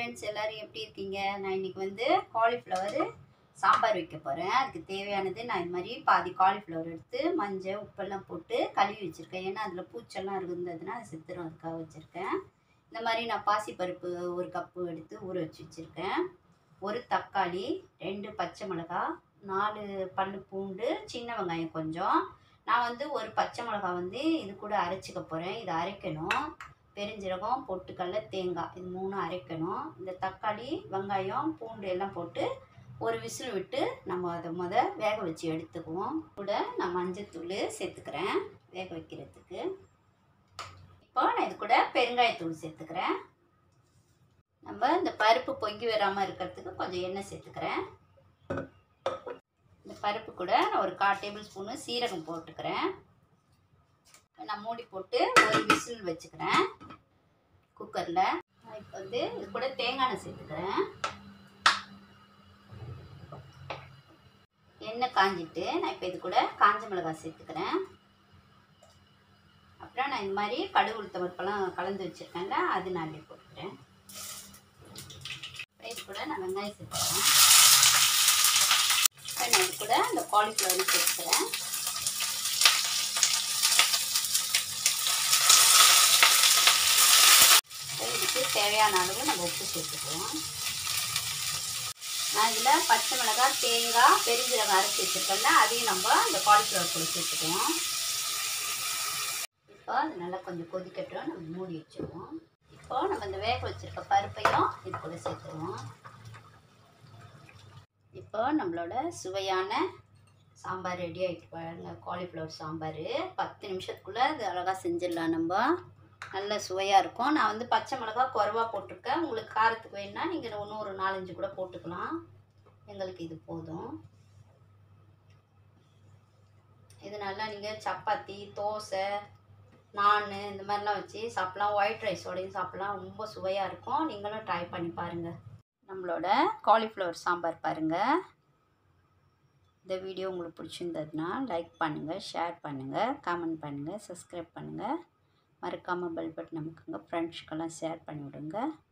friends எல்லோரும் எப்படி இருக்கீங்க நான் இன்றைக்கி வந்து காலிஃப்ளவர் சாம்பார் வைக்க போகிறேன் அதுக்கு தேவையானது நான் இது மாதிரி பாதி காலிஃப்ளவர் எடுத்து மஞ்சள் உப்பெல்லாம் போட்டு கழுவி வச்சுருக்கேன் ஏன்னா அதில் பூச்செல்லாம் இருந்ததுன்னா அது செத்துரும் அதுக்காக வச்சுருக்கேன் இந்த மாதிரி நான் பாசிப்பருப்பு ஒரு கப்பு எடுத்து ஊற வச்சு வச்சுருக்கேன் ஒரு தக்காளி ரெண்டு பச்சை மிளகாய் நாலு பல்லு பூண்டு சின்ன வெங்காயம் கொஞ்சம் நான் வந்து ஒரு பச்சை மிளகாய் வந்து இது கூட அரைச்சிக்க போகிறேன் இதை அரைக்கணும் பெருஞ்சீரகம் பொட்டுக்கடல தேங்காய் இது மூணும் அரைக்கணும் இந்த தக்காளி வெங்காயம் பூண்டு எல்லாம் போட்டு ஒரு விசில் விட்டு நம்ம அதை முத வேக வச்சு எடுத்துக்குவோம் கூட நான் மஞ்சத்தூள் சேர்த்துக்கிறேன் வேக வைக்கிறதுக்கு இப்போ நான் இது கூட பெருங்காயத்தூள் சேர்த்துக்கிறேன் நம்ம இந்த பருப்பு பொங்கி வராமல் இருக்கிறதுக்கு கொஞ்சம் எண்ணெய் சேர்த்துக்கிறேன் இந்த பருப்பு கூட நான் ஒரு கால் டேபிள் ஸ்பூனு சீரகம் போட்டுக்கிறேன் நான் மூடி போட்டு ஒரு விசில் வச்சுக்கிறேன் குக்கரில் இப்போ வந்து இது கூட தேங்காய் எண்ணெய் சேர்த்துக்கிறேன் எண்ணெய் காஞ்சிட்டு நான் இப்போ இது கூட காஞ்ச மிளகாய் சேர்த்துக்கிறேன் அப்புறம் நான் இந்த மாதிரி கடுகு உளுத்த பருப்பெல்லாம் கலந்து வச்சுருக்கேன்ல அது நான் அப்படியே போட்டுக்கிறேன் அப்புறம் இது கூட நான் வெங்காயம் சேர்த்துக்கிறேன் அப்புறம் நான் இது கூட இந்த காலிஃப்ளவர் சேர்த்துக்கிறேன் இதுக்கு தேவையான அளவு நம்ம உப்பு சேர்த்துக்குவோம் நான் இதில் பச்சை மிளகாய் தேங்காய் பெருஞ்சீரகம் அரைச்சி வச்சுருக்கேன்ல அதையும் நம்ம இந்த காலிஃப்ளவர் கூட சேர்த்துக்குவோம் இப்போ அது நல்லா கொஞ்சம் கொதிக்கட்டும் நம்ம மூடி வச்சுருவோம் இப்போ நம்ம இந்த வேக வச்சுருக்க பருப்பையும் இது கூட சேர்த்துருவோம் இப்போ நம்மளோட சுவையான சாம்பார் ரெடி ஆகிட்டு பாருங்க காலிஃப்ளவர் சாம்பார் பத்து நிமிஷத்துக்குள்ளே அது அழகாக செஞ்சிடலாம் நம்ம நல்ல சுவையாக இருக்கும் நான் வந்து பச்சை மிளகா குறவா போட்டிருக்கேன் உங்களுக்கு காரத்துக்கு வேணுன்னா நீங்கள் இன்னும் ஒரு நாலஞ்சு கூட போட்டுக்கலாம் எங்களுக்கு இது போதும் இது நல்லா நீங்கள் சப்பாத்தி தோசை நான் இந்த மாதிரிலாம் வச்சு சாப்பிட்லாம் ஒயிட் ரைஸோடையும் சாப்பிட்லாம் ரொம்ப சுவையாக இருக்கும் நீங்களும் ட்ரை பண்ணி பாருங்கள் நம்மளோட காலிஃப்ளவர் சாம்பார் பாருங்கள் இந்த வீடியோ உங்களுக்கு பிடிச்சிருந்ததுன்னா லைக் பண்ணுங்கள் ஷேர் பண்ணுங்கள் கமெண்ட் பண்ணுங்கள் சப்ஸ்கிரைப் பண்ணுங்கள் மறக்காமல் பெல் பட்டன் நமக்குங்க ஃப்ரெண்ட்ஸ்க்கெல்லாம் ஷேர் பண்ணி விடுங்க